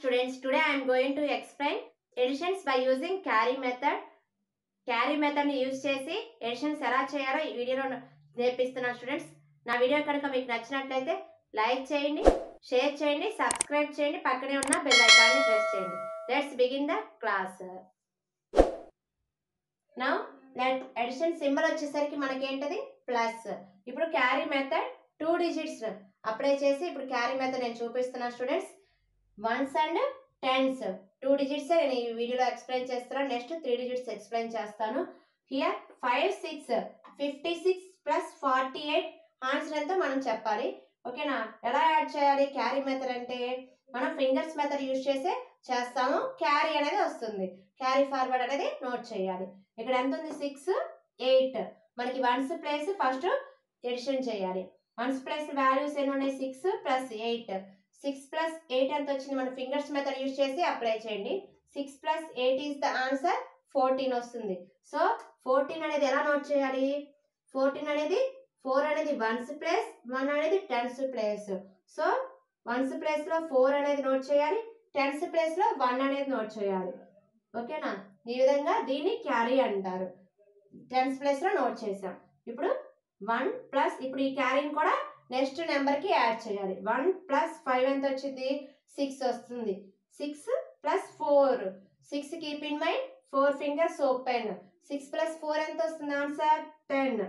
Students, today I am going to explain additions by using carry method. Carry మెథడ్ని use చేసి additions ఎలా చేయాలో ఈ వీడియోలో నేర్పిస్తున్నాను స్టూడెంట్స్ నా వీడియో కనుక మీకు నచ్చినట్లయితే లైక్ చేయండి షేర్ చేయండి సబ్స్క్రైబ్ చేయండి పక్కనే ఉన్న బెల్ ఐకాన్ని ప్రెస్ చేయండి లెట్స్ బిగిన్ ద క్లాస్ నా లెట్ ఎడిషన్ సింబల్ వచ్చేసరికి మనకేంటది ప్లస్ ఇప్పుడు carry method two digits apply చేసి ఇప్పుడు క్యారీ మెథడ్ నేను చూపిస్తున్నాను students ones and tens two digits నేను ఈ వీడియోలో ఎక్స్ప్లెయిన్ చేస్తాను నెక్స్ట్ త్రీ డిజిట్స్ ఎక్స్ప్లెయిన్ చేస్తాను here five six fifty six plus forty eight answer ఎంతో మనం చెప్పాలి ఓకేనా ఎలా యాడ్ చేయాలి క్యారీ మెథడ్ అంటే మనం ఫింగర్స్ మెథడ్ యూజ్ చేసే చేస్తాము క్యారీ అనేది వస్తుంది క్యారీ ఫార్వర్డ్ అనేది నోట్ చేయాలి ఇక్కడ ఎంత ఉంది సిక్స్ ఎయిట్ మనకి వన్స్ ప్లేస్ ఫస్ట్ ఎడిషన్ చేయాలి వన్స్ ప్లస్ వాల్యూస్ ఎన్ని ఉన్నాయి six plus eight six plus eight ఎంత వచ్చింది మన ఫింగర్స్ మెథడ్ యూజ్ చేసి అప్లై చేయండి six plus eight is the answer fourteen వస్తుంది సో ఫోర్టీన్ అనేది ఎలా నోట్ చేయాలి ఫోర్టీన్ అనేది ఫోర్ అనేది వన్స్ ప్లేస్ వన్ అనేది tens place so ones place లో ఫోర్ అనేది నోట్ చేయాలి టెన్స్ ప్లేస్ లో వన్ అనేది నోట్ చేయాలి ఓకేనా ఈ విధంగా దీన్ని క్యారీ అంటారు టెన్స్ ప్లేస్ లో నోట్ చేసాం ఇప్పుడు వన్ ప్లస్ ఇప్పుడు ఈ క్యారీని కూడా నెక్స్ట్ నెంబర్కి యాడ్ చేయాలి వన్ ప్లస్ ఫైవ్ ఎంత వచ్చింది సిక్స్ వస్తుంది six plus four six keep in mind four fingers open six plus four ఎంత వస్తుంది ఆన్సర్ టెన్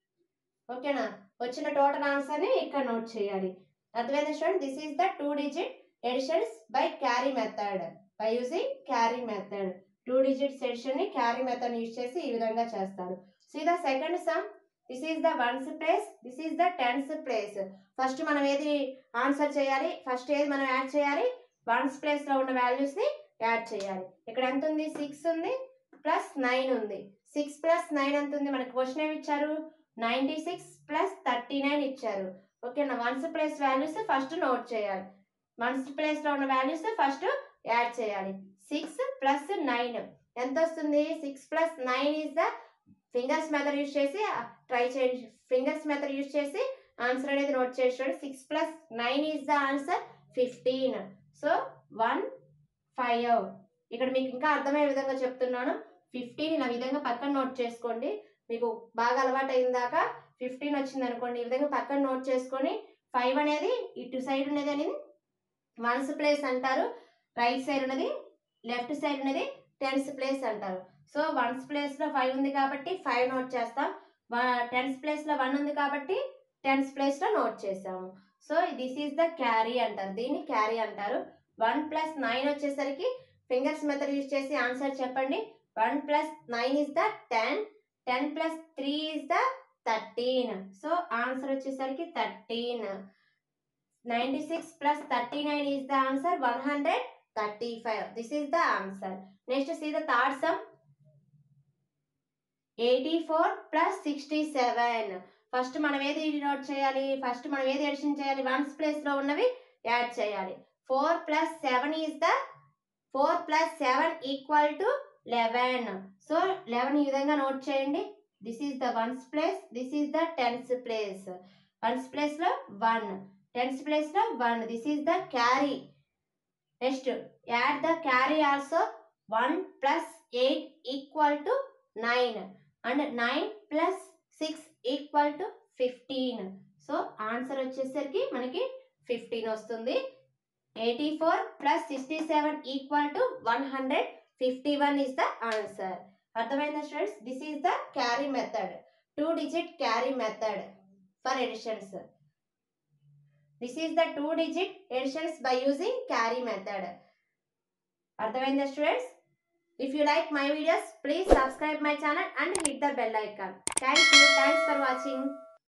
ఓకేనా వచ్చిన టోటల్ ఆన్సర్ని ఇక్కడ నోట్ చేయాలి అర్థమైంది student this is the two digit additions by carry method by using carry method two digits ఎడిషన్ని carry method use చేసి ఈ విధంగా చేస్తారు see the second sum this is the ones place this is the tens place first మనం ఏది answer చేయాలి first ఏది మనం యాడ్ చేయాలి వన్స్ ప్లేస్లో ఉన్న వాల్యూస్ని యాడ్ చేయాలి ఇక్కడ ఎంత ఉంది సిక్స్ ఉంది ప్లస్ నైన్ ఉంది సిక్స్ ప్లస్ నైన్ ఎంత ఉంది మనకి క్వశ్చన్ ఏమి ఇచ్చారు ninety six plus thirty nine ఇచ్చారు ఓకేనా ones place values first note చేయాలి వన్స్ ప్లేస్లో ఉన్న వాల్యూస్ ఫస్ట్ యాడ్ చేయాలి సిక్స్ ప్లస్ నైన్ ఎంత వస్తుంది six plus nine is the fingers method use చేసి ట్రై చేయండి ఫింగర్స్ మెథడ్ యూజ్ చేసి ఆన్సర్ అనేది నోట్ చేసాడు six plus nine is the answer fifteen so one five ఇక్కడ మీకు ఇంకా అర్థమయ్యే విధంగా చెప్తున్నాను ఫిఫ్టీన్ ఇలా విధంగా పక్కన నోట్ చేసుకోండి మీకు బాగా అలవాటు అయిన దాకా ఫిఫ్టీన్ వచ్చింది అనుకోండి ఈ విధంగా పక్కన నోట్ చేసుకొని ఫైవ్ అనేది ఇటు సైడ్ ఉన్నది అనేది వన్స్ ప్లేస్ అంటారు రైట్ సైడ్ ఉన్నది లెఫ్ట్ సైడ్ ఉన్నది టెన్స్ ప్లేస్ అంటారు సో వన్స్ ప్లేస్లో ఫైవ్ ఉంది కాబట్టి ఫైవ్ నోట్ చేస్తాం టెన్స్ ప్లేస్లో వన్ ఉంది కాబట్టి టెన్స్ ప్లేస్లో నోట్ చేసాము so this is the carry అంటారు దీన్ని క్యారీ అంటారు వన్ ప్లస్ నైన్ వచ్చేసరికి ఫింగర్స్ మెథడ్ యూజ్ చేసి ఆన్సర్ చెప్పండి one plus nine is the ten ten plus three is the thirteen so answer వచ్చేసరికి thirteen ninety six plus thirty nine is the answer one hundred thirty five this is the answer next see the third sum eighty four plus sixty seven first మనం ఏది note చేయాలి first మనం ఏది edition చేయాలి ones ప్లేస్లో ఉన్నవి add చేయాలి four plus seven is the four plus seven equal to eleven so eleven ఈ విధంగా నోట్ చేయండి this is the ones place this is the tens place ones ప్లేస్లో వన్ టెన్స్ ప్లేస్లో one this is the carry next add the carry also one plus eight equal to nine and nine plus six equal to fifteen so answer వచ్చేసరికి మనకి fifteen వస్తుంది eighty four plus sixty seven equal to one hundred fifty one is the answer అర్థమైందా students this is the carry method two digit carry method for additions this is the two digit additions by using carry method అర్థమైందా students If you like my videos, please subscribe my channel and hit the bell icon. Thank you. Thanks for watching.